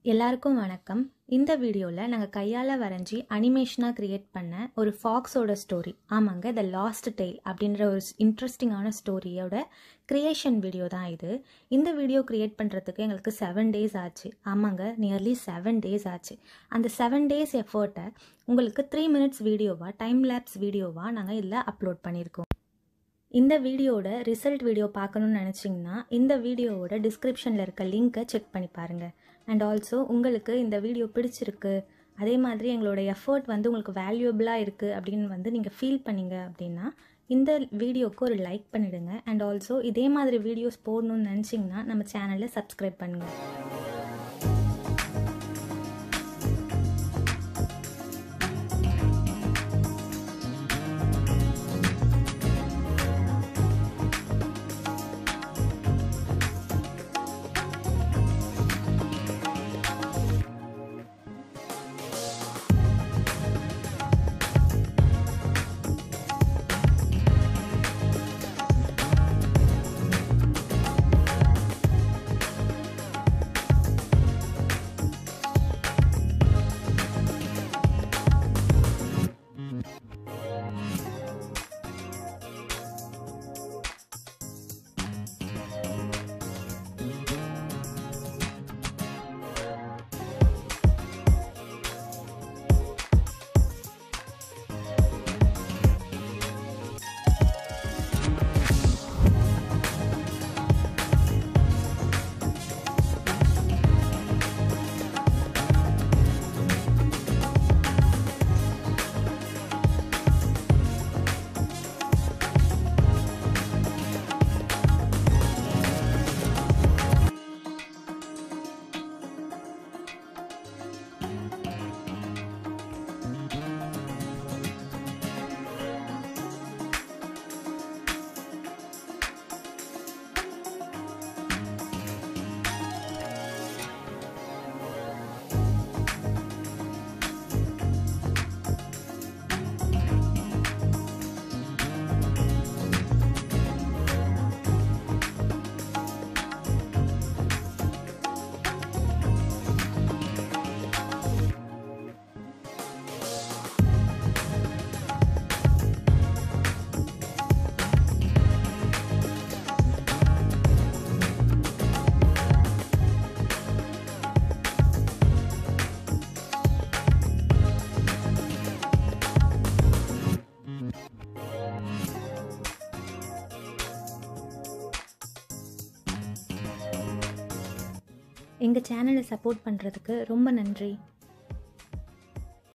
எல்லாருக்கும் வணக்கம் இந்த வீடியோவில் நாங்கள் கையால் வரைஞ்சி அனிமேஷனாக க்ரியேட் பண்ண ஒரு ஃபாக்ஸோட ஸ்டோரி ஆமாங்க த லாஸ்ட் டெய்ல் அப்படின்ற ஒரு இன்ட்ரெஸ்டிங்கான ஸ்டோரியோட க்ரியேஷன் வீடியோ தான் இது இந்த வீடியோ க்ரியேட் பண்ணுறதுக்கு எங்களுக்கு செவன் டேஸ் ஆச்சு ஆமாங்க நியர்லி செவன் டேஸ் ஆச்சு அந்த செவன் டேஸ் எஃபர்ட்டை உங்களுக்கு த்ரீ மினிட்ஸ் வீடியோவாக டைம் லேப்ஸ் வீடியோவாக நாங்கள் இதில் அப்லோட் பண்ணியிருக்கோம் இந்த வீடியோவோட ரிசல்ட் வீடியோ பார்க்கணுன்னு நினச்சிங்கன்னா இந்த வீடியோவோட டிஸ்கிரிப்ஷனில் இருக்க லிங்க்கை செக் பண்ணி பாருங்கள் அண்ட் ஆல்சோ உங்களுக்கு இந்த வீடியோ பிடிச்சிருக்கு அதே மாதிரி எங்களோட எஃபர்ட் வந்து உங்களுக்கு வேல்யூபிளாக இருக்குது அப்படின்னு வந்து நீங்கள் ஃபீல் பண்ணீங்க அப்படின்னா இந்த வீடியோக்கு ஒரு லைக் பண்ணிவிடுங்க அண்ட் ஆல்சோ இதே மாதிரி வீடியோஸ் போடணும்னு நினச்சிங்கன்னா நம்ம சேனலை சப்ஸ்கிரைப் பண்ணுங்கள் எங்கள் சேனலை சப்போர்ட் பண்ணுறதுக்கு ரொம்ப நன்றி